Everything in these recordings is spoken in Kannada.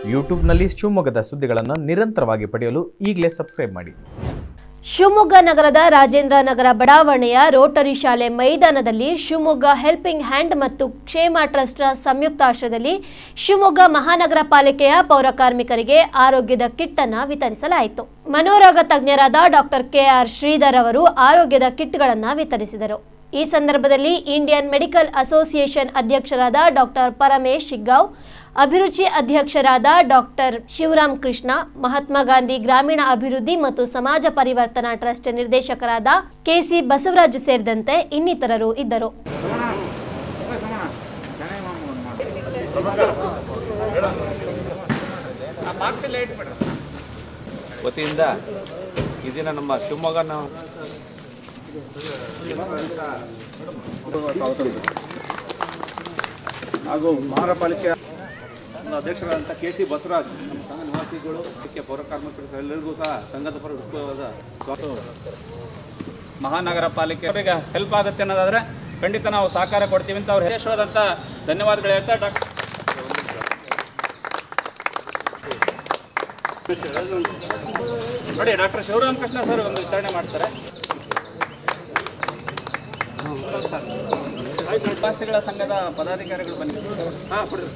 ಯೂಟ್ಯೂಬ್ನಲ್ಲಿ ಶಿವಮೊಗ್ಗದ ಸುದ್ದಿಗಳನ್ನು ನಿರಂತರವಾಗಿ ಪಡೆಯಲು ಈಗಲೇ ಸಬ್ಸ್ಕ್ರೈಬ್ ಮಾಡಿ ಶಿವಮೊಗ್ಗ ನಗರದ ರಾಜೇಂದ್ರ ನಗರ ಬಡಾವಣೆಯ ರೋಟರಿ ಶಾಲೆ ಮೈದಾನದಲ್ಲಿ ಶಿವಮೊಗ್ಗ ಹೆಲ್ಪಿಂಗ್ ಹ್ಯಾಂಡ್ ಮತ್ತು ಕ್ಷೇಮ ಟ್ರಸ್ಟ್ನ ಸಂಯುಕ್ತಾಶ್ರಯದಲ್ಲಿ ಶಿವಮೊಗ್ಗ ಮಹಾನಗರ ಪಾಲಿಕೆಯ ಪೌರ ಕಾರ್ಮಿಕರಿಗೆ ಆರೋಗ್ಯದ ಕಿಟ್ ಅನ್ನು ವಿತರಿಸಲಾಯಿತು ಮನೋರೋಗ ತಜ್ಞರಾದ ಡಾಕ್ಟರ್ ಕೆಆರ್ ಶ್ರೀಧರ್ ಅವರು ಆರೋಗ್ಯದ ಕಿಟ್ಗಳನ್ನು ವಿತರಿಸಿದರು ಈ ಸಂದರ್ಭದಲ್ಲಿ ಇಂಡಿಯನ್ ಮೆಡಿಕಲ್ ಅಸೋಸಿಯೇಷನ್ ಅಧ್ಯಕ್ಷರಾದ ಡಾಕ್ಟರ್ ಪರಮೇಶ್ ಶಿಗ್ಗಾಂವ್ ಅಭಿರುಚಿ ಅಧ್ಯಕ್ಷರಾದ ಡಾಕ್ಟರ್ ಶಿವರಾಮ್ ಕೃಷ್ಣ ಮಹಾತ್ಮ ಗಾಂಧಿ ಗ್ರಾಮೀಣ ಅಭಿವೃದ್ಧಿ ಮತ್ತು ಸಮಾಜ ಪರಿವರ್ತನಾ ಟ್ರಸ್ಟ್ ನಿರ್ದೇಶಕರಾದ ಕೆಸಿ ಬಸವರಾಜು ಸೇರಿದಂತೆ ಇನ್ನಿತರರು ಇದ್ದರು ವತಿಯಿಂದ ಈ ದಿನ ನಮ್ಮ ಶಿವಮೊಗ್ಗನ ಹಾಗೂ ಮಹಾನಗರ ಪಾಲಿಕೆಯ ಅಧ್ಯಕ್ಷರಾದಂಥ ಕೆ ಸಿ ಬಸವರಾಜ್ ನಮ್ಮ ಸಂಘ ನಿವಾಸಿಗಳು ಮುಖ್ಯ ಪೌರ ಕಾರ್ಮಿಕರು ಎಲ್ಲರಿಗೂ ಸಹ ಸಂಘದ ಪರ ಹೃತ್ಪೂರ್ವಕವಾದ ಸ್ವಾಗತ ಮಹಾನಗರ ಪಾಲಿಕೆ ಅವರಿಗೆ ಹೆಲ್ಪ್ ಆಗುತ್ತೆ ಅನ್ನೋದಾದ್ರೆ ಖಂಡಿತ ನಾವು ಸಹಕಾರ ಕೊಡ್ತೀವಿ ಅಂತ ಅವ್ರು ವಿಶೇಷವಾದಂಥ ಧನ್ಯವಾದಗಳು ಹೇಳ್ತಾ ಡಾಕ್ಟರ್ ನೋಡಿ ಡಾಕ್ಟರ್ ಶಿವರಾಮಕೃಷ್ಣ ಸರ್ ಒಂದು ವಿತರಣೆ ಮಾಡ್ತಾರೆ ನಿವಾಸಿಗಳ ಸಂಘದ ಪದಾಧಿಕಾರಿಗಳು ಬನ್ನಿ ಹಾಂ ಕೊಡಿ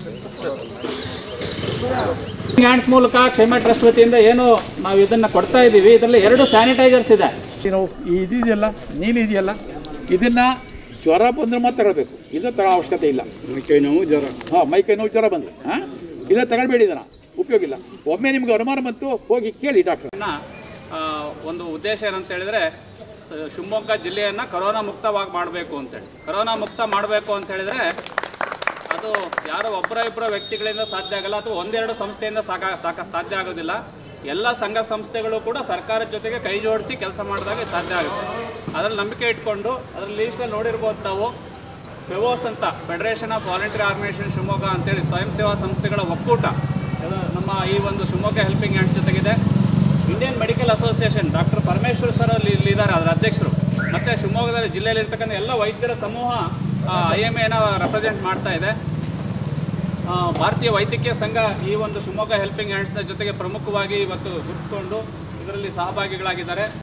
ಹ್ಯಾಂಡ್ಸ್ ಮೂಲಕ ಕ್ಷೇಮ ಟ್ರಸ್ಟ್ ವತಿಯಿಂದ ಏನು ನಾವು ಇದನ್ನ ಕೊಡ್ತಾ ಇದ್ದೀವಿ ಇದರಲ್ಲಿ ಎರಡು ಸ್ಯಾನಿಟೈಸರ್ಸ್ ಇದೆ ನಾವು ಇದಿದೆಯಲ್ಲ ನೀನು ಇದೆಯಲ್ಲ ಇದನ್ನ ಜ್ವರ ಬಂದ್ರೆ ಮಾತ್ರ ತಗೊಳ್ಬೇಕು ಇದು ತಗೊಳ್ಳೋ ಅವಶ್ಯಕತೆ ಇಲ್ಲ ಮೈಕೈ ನೋವು ಜ್ವರ ಹಾಂ ಮೈಕೈ ನೋವು ಜ್ವರ ಬಂದು ಹಾಂ ಇದನ್ನ ತಗೊಳ್ಬೇಡಿ ಇದನ್ನ ಉಪಯೋಗ ಇಲ್ಲ ಒಮ್ಮೆ ನಿಮ್ಗೆ ಅನುಮಾನ ಬಂತು ಹೋಗಿ ಕೇಳಿ ಡಾಕ್ಟರ್ ನ, ಆ, ಒಂದು ಉದ್ದೇಶ ಏನಂತ ಹೇಳಿದ್ರೆ ಸ- ಶಿವಮೊಗ್ಗ ಜಿಲ್ಲೆಯನ್ನ ಕರೋನಾ ಮುಕ್ತವಾಗಿ ಮಾಡಬೇಕು ಅಂತೇಳಿ ಕರೋನಾ ಮುಕ್ತ ಮಾಡಬೇಕು ಅಂತ ಹೇಳಿದ್ರೆ ಅದು ಯಾರೋ ಒಬ್ಬರ ಇಬ್ಬರ ವ್ಯಕ್ತಿಗಳಿಂದ ಸಾಧ್ಯ ಆಗಲ್ಲ ಅಥವಾ ಒಂದೆರಡು ಸಂಸ್ಥೆಯಿಂದ ಸಾಕ ಸಾಕ ಸಾಧ್ಯ ಆಗೋದಿಲ್ಲ ಎಲ್ಲ ಸಂಘ ಸಂಸ್ಥೆಗಳು ಕೂಡ ಸರ್ಕಾರದ ಜೊತೆಗೆ ಕೈ ಜೋಡಿಸಿ ಕೆಲಸ ಮಾಡಿದಾಗ ಸಾಧ್ಯ ಆಗುತ್ತೆ ಅದರಲ್ಲಿ ನಂಬಿಕೆ ಇಟ್ಕೊಂಡು ಅದರಲ್ಲಿ ಲೀಸ್ಟಲ್ಲಿ ನೋಡಿರ್ಬೋದು ತಾವು ಫೆವೋಸ್ ಅಂತ Federation of Volunteer Organisation Shivamogga ಅಂತೇಳಿ ಸ್ವಯಂ ಸೇವಾ ಸಂಸ್ಥೆಗಳ ಒಕ್ಕೂಟ ಇದು ನಮ್ಮ ಈ ಒಂದು ಶಿವಮೊಗ್ಗ ಹೆಲ್ಪಿಂಗ್ ಹ್ಯಾಂಡ್ಸ್ ಜೊತೆಗಿದೆ Indian Medical Association doctor Parameshwar sir ಅಲ್ಲಿ ಇಲ್ಲಿದ್ದಾರೆ ಅದರ ಅಧ್ಯಕ್ಷರು ಮತ್ತು ಶಿವಮೊಗ್ಗದಲ್ಲಿ ಜಿಲ್ಲೆಯಲ್ಲಿ ಇರ್ತಕ್ಕಂಥ ಎಲ್ಲ ವೈದ್ಯರ ಸಮೂಹ ಐ ಎಮ್ ಎನ ರೆಪ್ರೆಸೆಂಟ್ ಮಾಡ್ತಾ ಇದೆ ಆ, ಭಾರತೀಯ ವೈದ್ಯಕೀಯ ಸಂಘ ಈ ಒಂದು ಶಿವಮೊಗ್ಗ ಹೆಲ್ಪಿಂಗ್ ಹ್ಯಾಂಡ್ಸ್ನ ಜೊತೆಗೆ ಪ್ರಮುಖವಾಗಿ ಇವತ್ತು ಗುರುತಿಸ್ಕೊಂಡು ಇದರಲ್ಲಿ ಸಹಭಾಗಿಗಳಾಗಿದ್ದಾರೆ